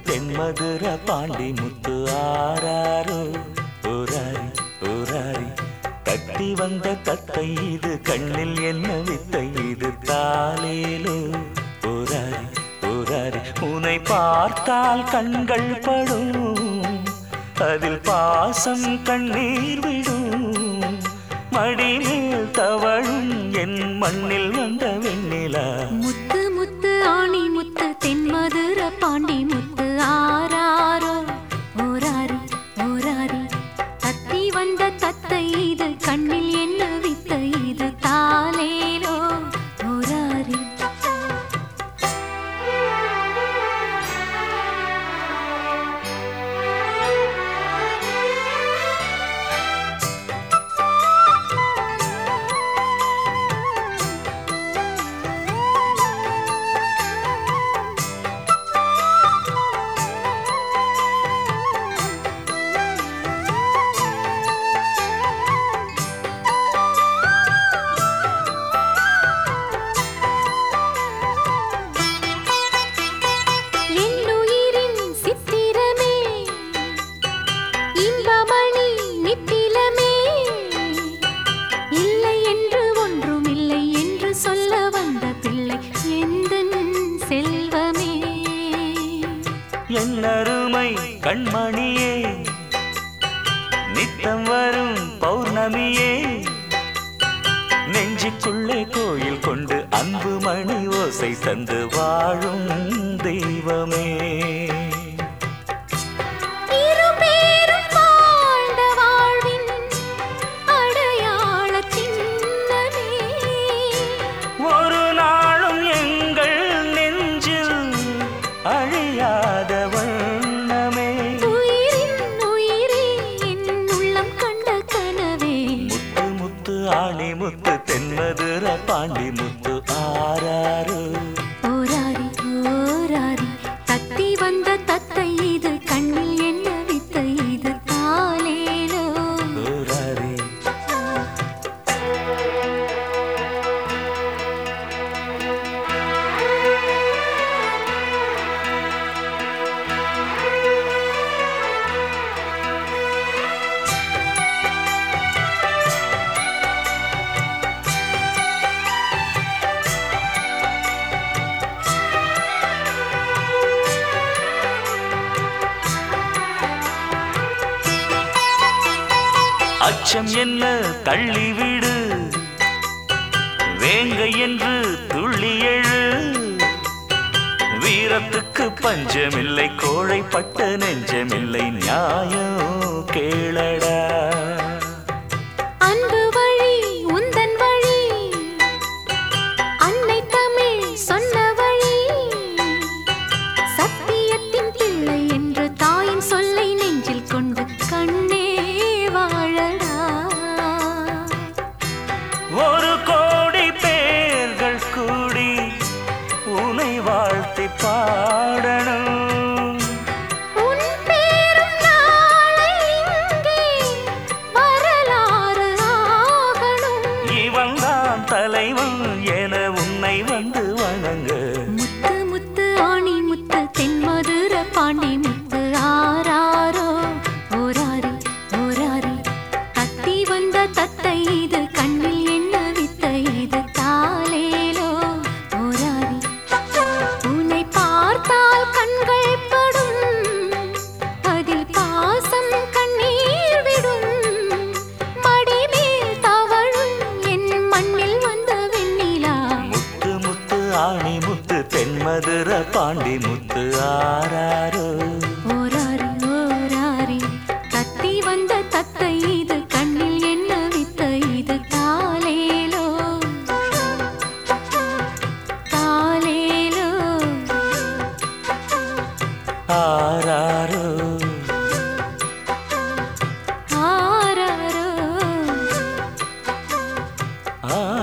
தென்மதுர பாண்டி முத்து ஆராரோ ஊராரி ஊராரி கட்டி வந்த கத்தை இது கண்ணில் என்ன வித்தை இது தாலேலோ ஊராரி ஊராரி உன்னை பார்த்தால் கண்கள் படும் அதில் பாசம் கண்ணீர் விடும் மடிமேல் தவழும் என் மண்ணில் வந்த வெண்ணிலா முத்து முத்து ஆணி முத்து தென்மதுர பாண்டி முத்து ஆராரோ ஓராரி ஓராரி தத்தி வந்த தத்தை இது கண்ணில் என்ன வித்தை இது தாலேலோ ஓராரி என்னுயிரின் சித்திரமே இன்பமணி நித்திலமே இல்லை என்று ஒன்றும் இல்லை என்று சொல்ல வந்த பிள்ளை எந்தன் செல்வமே என் அருமை கண்மணியே நித்தம் வரும் பௌர்ணமியே நெஞ்சுக்குள்ளே கோயில் கொண்டு அன்பு மணி ஓசை தந்து வாழும் தெய்வமே இரு பேரும் வாழ்ந்த வாழ்வின் அடையாள சின்னமே ஒரு நாளும் எங்கள் நெஞ்சில் அழியாத வண்ணமே உயிரின் உயிரே என் உள்ளம் கண்ட கனவே முத்து முத்து ஆணி முத்து தென்மதுர பாண்டி முத்து ஆராரு ஓராரி ஓராரி தத்தி வந்த தத்தை இது கண்ணில் என்ன வித்தை இது தாலேலோ ஊராரி அச்சம் என்ன தள்ளிவிடு வேங்க என்று துள்ளி எழு வீரத்துக்கு பஞ்சமில்லை கோழைப்பட்ட நெஞ்சமில்லை நியாயம் கேளடா அன்பு வழி உந்தன் வழி அன்னை தமிழ் சொன்ன வழி சத்தியத்தின் பிள்ளை என்று தாயின் சொல்லை நெஞ்சில் கொண்டு கண்ணே வாழடா ஒரு கோடி பேர்கள் கூடி உனை வாழ்த்தி பாடணும் உன் பேரும் நாளை இங்கே வரலாறு ஆகணும் இவன் தான் தலைவன் என உன்னை வந்து வணங்க முத்து முத்து ஆணி முத்து தென்மதுர பாண்டி முத்து ஆராரோ ஓராரி ஓராரி தத்தி வந்த தத்தை இது கண்ணில் என்ன வித்தை இது தாலேலோ ஓராரி உன்னை பார்த்தால் கண்கள் படும் அதில் பாசம் கண்ணீர் விடும் மடிமேல் தவழும் என் மண்ணில் வந்த வெண்ணிலா முத்து முத்து ஆணி முத்து தென்மதுர பாண்டி முத்து ஆராரோ ஓராரி ஓராரி தத்தி வந்த தத்தை இது கண்ணில் என்ன வித்தை இது தாலேலோ தாலேலோ ஆராரோ ஆராரோ ஆ